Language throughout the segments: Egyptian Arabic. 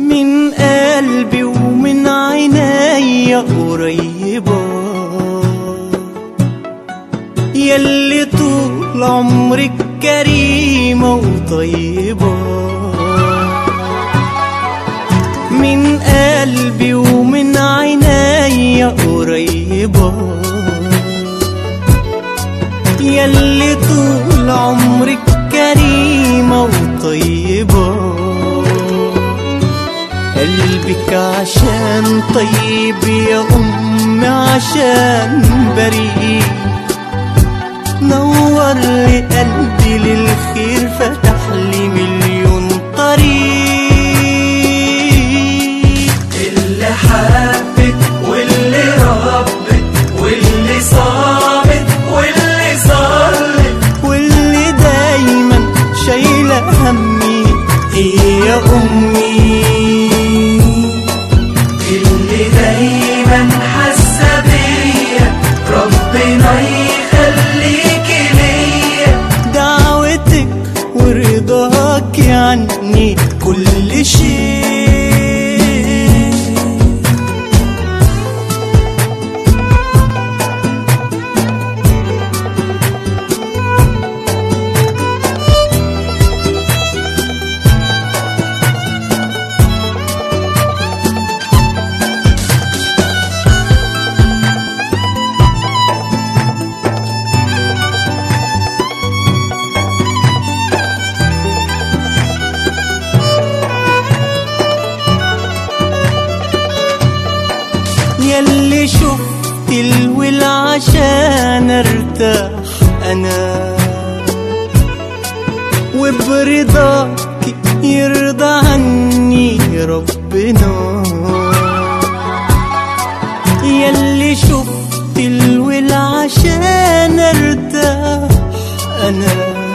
من قلبي ومن عيني قريبة يلي طول عمرك كريمة وطيبة من قلبي ومن عيني قريبة يلي طول عمرك كريمة وطيبة قلبك عشان طيب يا أمي عشان بريء نور لي قلبي للخير فتح لي مليون طريق اللي حبك واللي ربك واللي صامت واللي صلت واللي دايما شايلة همي هي أمي اللي دايما حاسه بيا ربنا يخليكي ليا دعوتك ورضاك عني كل شيء يلي شفت الول عشان ارتاح انا وبرضاك يرضى عني ربنا يلي شفت الول عشان ارتاح انا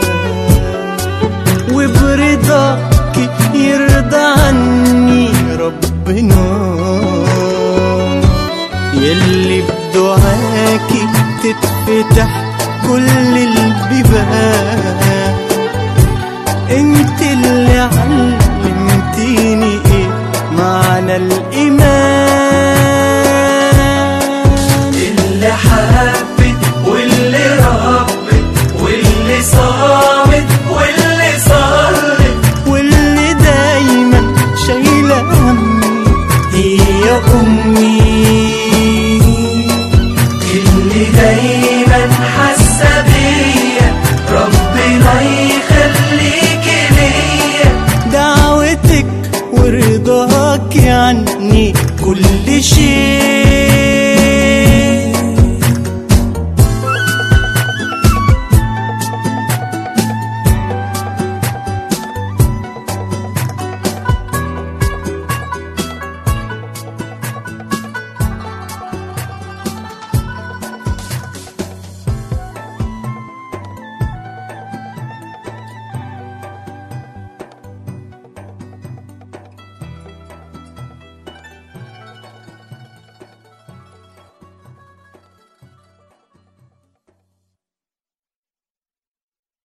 وبرضاك يرضى عني ربنا يلي بدعاكي تتفتح كل البيبان انت اللي علمتيني ايه معنى الايمان اللي حبك واللي ربك واللي صامت واللي صلت واللي دايما شايله همي هي امي اللي دايما حاسه بيا ربنا يخليكي ليا دعوتك ورضاك عني كل شيء